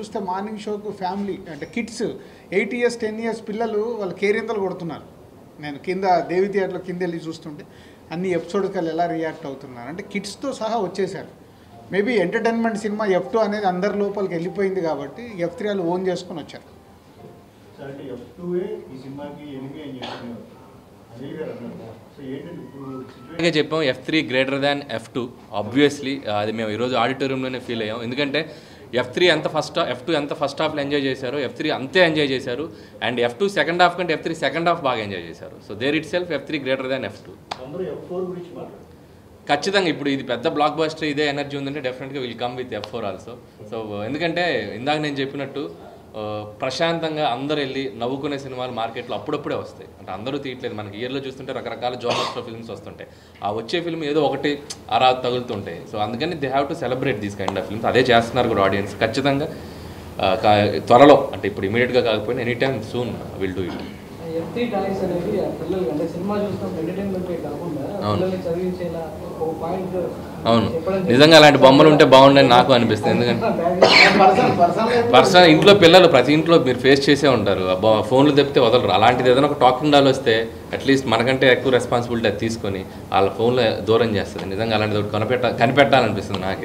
చూస్తే మార్నింగ్ షోకు ఫ్యామిలీ అంటే kids eight years ten years పిల్లలు వాళ్ళు కేరింతలు కొడుతున్నారు నేను కింద దేవి థియేటర్లో కింద వెళ్ళి చూస్తుంటే అన్ని ఎపిసోడ్కి వాళ్ళు ఎలా రియాక్ట్ అవుతున్నారు అంటే కిడ్స్తో సహా వచ్చేసారు maybe entertainment cinema F two అనేది అందరి లోపలికి వెళ్ళిపోయింది కాబట్టి ఎఫ్ త్రీ వాళ్ళు ఓన్ చేసుకొని వచ్చారు సార్ అంటే ఎఫ్ టూ ఈ సినిమాకి ఎనిమిది అని చెప్తున్నారు అనిల్ గారు అన్నారు సో ఏంటంటే ఇప్పుడు సిచ్యువేషన్ అలాగే చెప్పాం F three greater than F two obviously అది మేము ఈరోజు ఆడిటోరియంలోనే ఫీల్ అయ్యాం ఎందుకంటే ఎఫ్ త్రీ ఎంత ఫస్ట్ ఎఫ్ టూ ఎంత ఫస్ట్ హాఫ్లో ఎంజాయ్ చేశారు ఎఫ్ త్రీ అంతే ఎంజాయ్ చేశారు and F two second half కంటే ఎఫ్ త్రీ సెకండ్ హాఫ్ బాగా ఎంజాయ్ చేశారు so there itself F three greater than F two అందరూ ఎఫ్ ఫోర్ గురించి మాట్లాడారు ఖచ్చితంగా ఇప్పుడు ఇది పెద్ద బ్లాక్ బస్టర్ ఇదే ఎనర్జీ ఉందంటే డెఫినెట్గా will come with F four also so ఎందుకంటే ఇందాక నేను చెప్పినట్టు ఆ, ప్రశాంతంగా అందరు వెళ్ళి నవ్వుకునే సినిమాలు మార్కెట్లో అప్పుడప్పుడే వస్తాయి అంటే అందరూ తీయట్లేదు మనకి ఇయర్లో చూస్తుంటే రకరకాల జోనర్స్లో ఫిల్మ్స్ వస్తుంటాయి ఆ వచ్చే ఫిల్మ్ ఏదో ఒకటి అరా తగులుతుంటాయి సో అందుకని they have to celebrate these kind of films అదే చేస్తున్నారు కూడా ఆడియన్స్ ఖచ్చితంగా ఆ, కా- త్వరలో అంటే ఇప్పుడు ఇమీడియట్గా కాకపోయినా any time soon will do it ఎఫ్టీ టాయ్స్ అనేది ఆ పిల్లలకి అంటే సినిమా చూసినప్పుడు ఎంటర్టైన్మెంట్ కాకుండా అవును. పిల్లల్ని చదివించేలా ఒక పాయింట్ అవును నిజంగా అలాంటి బొమ్మలు ఉంటే బాగుండని నాకు అనిపిస్తుంది ఎందుకంటే పర్సనల్ పర్సనల్ పర్సనల్ ఇంట్లో పిల్లలు ప్రతి ఇంట్లో మీరు ఫేస్ చేసే ఉంటారు అబ్బా ఫోన్లు తెప్పితే వదలరు అలాంటిది ఏదైనా ఒక టాకింగ్ డాల్ వస్తే అట్లీస్ట్ మనకంటే ఎక్కువ రెస్పాన్సిబిలిటీ అది తీసుకొని వాళ్ళ ఫోన్లో దూరం చేస్తుంది నిజంగా అలాంటిది ఒకటి కనిపెట్ట కనిపెట్టాలనిపిస్తుంది నాకే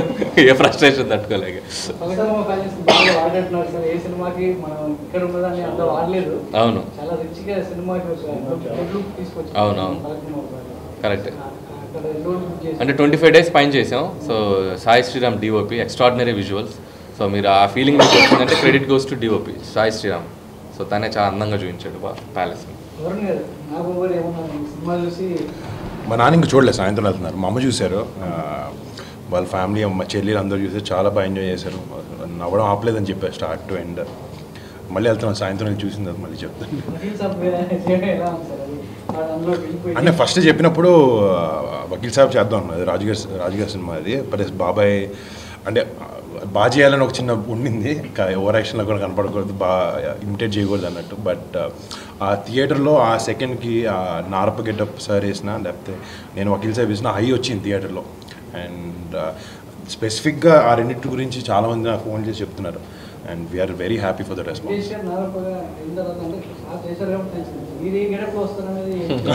ఏ ఫ్రస్ట్రేషన్ తట్టుకోలేక పగడమ్మ ఫ్యాన్స్ బాగా వాడినట్టున్నారు సార్ ఏ సినిమాకి మనం ఇక్కడ ఉన్నదాన్ని అంత వాడలేదు అవును చాలా రిచ్ గా సినిమాకి ఒక లుక్ తీసుకొచ్చి అవును, అవును. కరెక్ట్ అక్కడ ఎన్నో book చేసి అంటే ట్వంటీ ఫైవ్ డేస్ పైన చేసాం so Sai Sriram DOP extraordinary visuals so మీరు ఆ ఫీలింగ్ మీకు వచ్చిందంటే credit goes to DOP Sai Sriram so తనే చాలా అందంగా చూపించాడు ప్యాలెస్ని వరుణ్ గారు నాకు గారు ఏమన్నా సినిమా చూసి మా నాన్న ఇంకా చూడలేదు సాయంత్రం వెళ్తున్నారు మా అమ్మ చూశారు ఆ, వాళ్ళ ఫ్యామిలీ మా చెల్లెలు అందరూ చూసి చాలా బాగా ఎంజాయ్ చేశారు నవ్వడం ఆపలేదని చెప్పారు స్టార్ట్ టు ఎండ్ మళ్ళీ వెళ్తున్నాను సాయంత్రం వెళ్ళి చూసిన తర్వాత మళ్ళీ చెప్తాను వకీల్ సాబ్ చేయడం ఎలా ఉంది సార్ అది వాడు అందులో వెళ్ళిపోయి అంటే ఫస్ట్ చెప్పినప్పుడు ఆ, వకీల్ సాబ్ చేద్దాం అన్నది రాజుగారి రాజుగారి సినిమా అది ప్లస్ బాబాయ్ అంటే ఆ, బాగా చేయాలని ఒక చిన్న ఉండింది ఓవర్ యాక్షన్లో కూడా కనపడకూడదు బాగా ఇమిటేట్ చేయకూడదు అన్నట్టు బట్ ఆ థియేటర్లో ఆ సెకండ్కి ఆ నారప గెటప్ సార్ వేసిన లేకపోతే నేను వకీల్ సాబ్ వేసిన హై వచ్చింది థియేటర్లో అండ్ స్పెసిఫిక్గా ఆ రెండింటి గురించి చాలామంది నాకు ఫోన్ చేసి చెప్తున్నారు and we're very happy for the response Mukesh garu నాగప్పగా అయిన తర్వాత అంటే సార్ చేశారు కాబట్టి తెలిసింది మీరు ఏ గెటప్ వస్తారనేది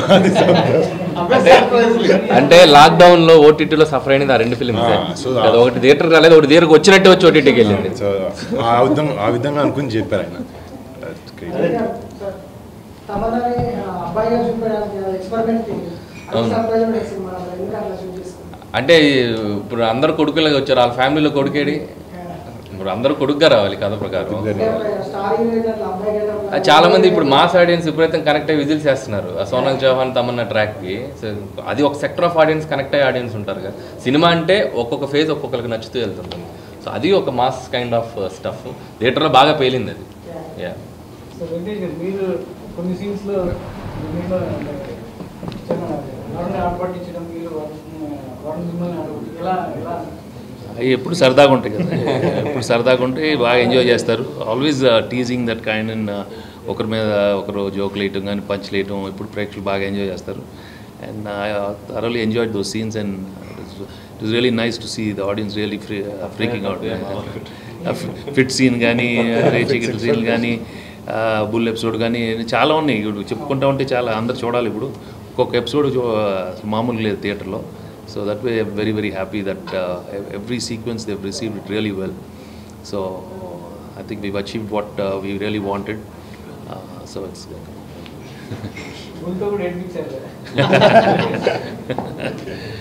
అంటే లాక్డౌన్ లో ఓటీటీలో సఫర్ అయినది ఆ రెండు ఫిల్మ్స్ Ah, so, అది ఒకటి థియేటర్ రాలేదు ఒకటి థియేటర్కి వచ్చినట్టే వచ్చి ఓటీటీకి వెళ్ళింది సో ఆ విధంగా ఆ విధంగా అనుకుని చెప్పారు ఆయన That's great. తమదని అబ్బాయిగా చూపించడానికి ఎక్స్పెరిమెంట్ అవును. సర్ప్రైజ్ సినిమా ఎందుకు అట్లా చూపిస్తుంది అంటే ఇప్పుడు అందరు కొడుకులగా వచ్చారు వాళ్ళ ఫ్యామిలీలో కొడుకేడి ఇప్పుడు అందరూ కొడుకుగా రావాలి కథ ప్రకారం స్టారింగ్ అట్లా అబ్బాయి ఆ, చాలా మంది ఇప్పుడు మాస్ ఆడియన్స్ విపరీతం కనెక్ట్ అయ్యి విజిల్స్ చేస్తున్నారు ఆ సోనల్ చౌహాన్ తమన్న ట్రాక్కి సో అది ఒక సెక్టర్ ఆఫ్ ఆడియన్స్ కనెక్ట్ అయ్యే ఆడియన్స్ ఉంటారు కదా సినిమా అంటే ఒక్కొక్క ఫేజ్ ఒక్కొక్కరికి నచ్చుతూ వెళ్తుంటుంది సో అది ఒక మాస్ కైండ్ ఆఫ్ స్టఫ్ థియేటర్లో బాగా పేలింది అది యా సో వెంకటేష్ గారు మీరు కొన్ని సీన్స్ లో మీరు వాడిని ఆడపట్టించడం మీరు వాడిని మిమ్మల్ని ఆడపట్టి ఎలా ఎలా అవి ఎప్పుడు సరదాగా ఉంటాయి కదా ఎప్పుడు సరదాగా ఉంటే బాగా ఎంజాయ్ చేస్తారు always teasing that kind and ఒకరి మీద ఒకరు జోకులు వేయటం కానీ పంచ్ వేయటం ఇప్పుడు ప్రేక్షకులు బాగా ఎంజాయ్ చేస్తారు and thoroughly enjoy those scenes and it is really nice to see the audience really free freaking out fight scene కానీ చికెట్ సీన్ కానీ బుల్ ఎపిసోడ్ కానీ చాలా ఉన్నాయి ఇప్పుడు చెప్పుకుంటా ఉంటే చాలా అందరు చూడాలి ఇప్పుడు ఒక్కొక్క ఎపిసోడ్ మామూలుగా లేదు థియేటర్లో so that way very very happy that every sequence they've received it really well so I think we've achieved what we really wanted so it's గుంతో కూడా ఎడ్మిక్స్ అయ్యారు